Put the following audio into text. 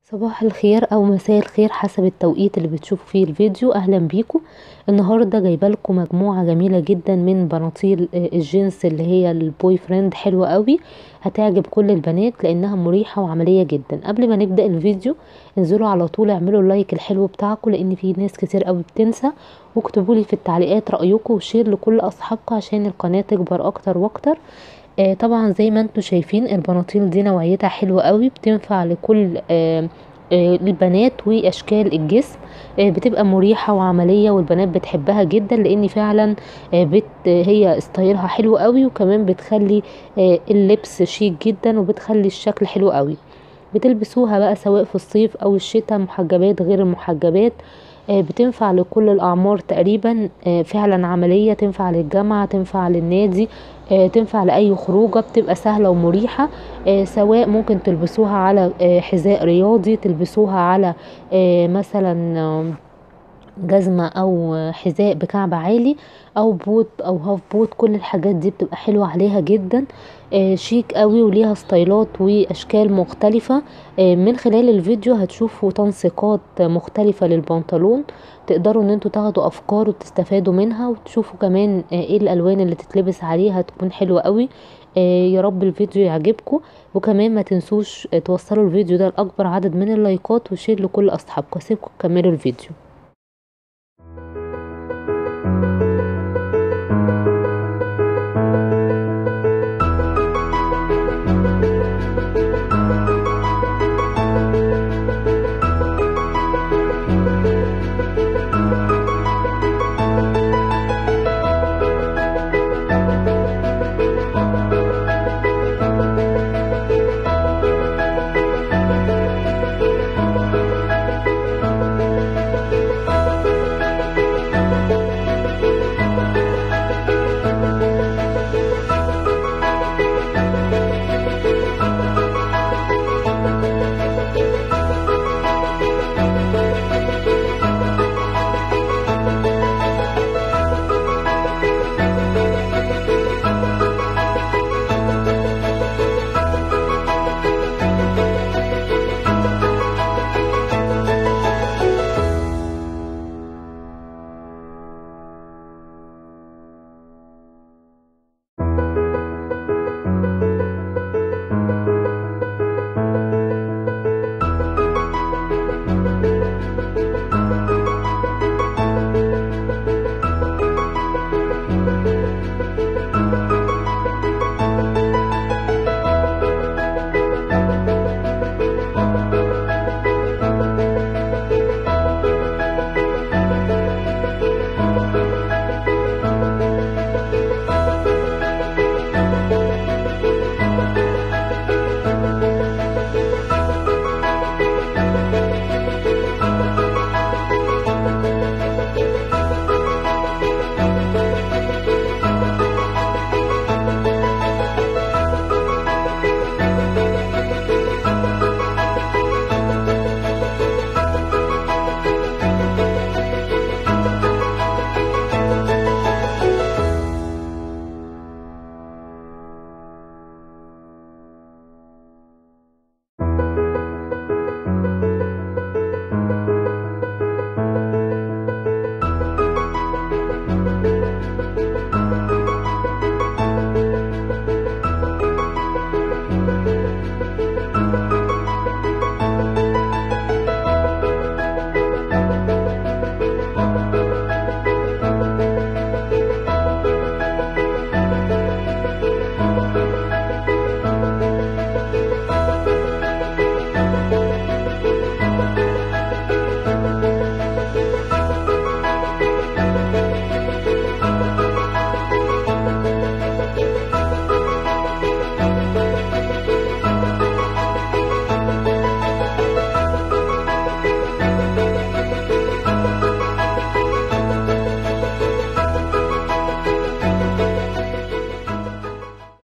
صباح الخير او مساء الخير حسب التوقيت اللي بتشوفوا فيه الفيديو اهلا بيكم النهارده جايبه لكم مجموعه جميله جدا من بناطيل الجينز اللي هي البوي فريند حلوه قوي هتعجب كل البنات لانها مريحه وعمليه جدا قبل ما نبدا الفيديو انزلوا على طول اعملوا اللايك الحلو بتاعكم لان في ناس كتير قوي بتنسى واكتبوا لي في التعليقات رايكم وشير لكل اصحابكم عشان القناه تكبر اكتر واكتر آه طبعا زي ما انتم شايفين البناطيل دي نوعيتها حلوه قوي بتنفع لكل آه آه البنات واشكال الجسم بتبقى مريحه وعمليه والبنات بتحبها جدا لان فعلا بت هي ستايلها حلو قوي وكمان بتخلي اللبس شيك جدا وبتخلي الشكل حلو قوي بتلبسوها بقى سواء في الصيف او الشتاء محجبات غير المحجبات بتنفع لكل الاعمار تقريبا فعلا عمليه تنفع للجامعه تنفع للنادي تنفع لاي خروجه بتبقى سهله ومريحه سواء ممكن تلبسوها على حذاء رياضي تلبسوها على مثلا جزمة او حذاء بكعب عالي او بوت او هاف بوت كل الحاجات دي بتبقى حلوة عليها جدا شيك قوي وليها ستايلات واشكال مختلفة من خلال الفيديو هتشوفوا تنسيقات مختلفة للبنطلون تقدروا ان انتوا تاخدوا افكار وتستفادوا منها وتشوفوا كمان ايه الالوان اللي تتلبس عليها هتكون حلوة قوي يا رب الفيديو يعجبكم وكمان ما تنسوش توصلوا الفيديو ده لاكبر عدد من اللايكات وشير لكل اصحابكم سيبكم تكملوا الفيديو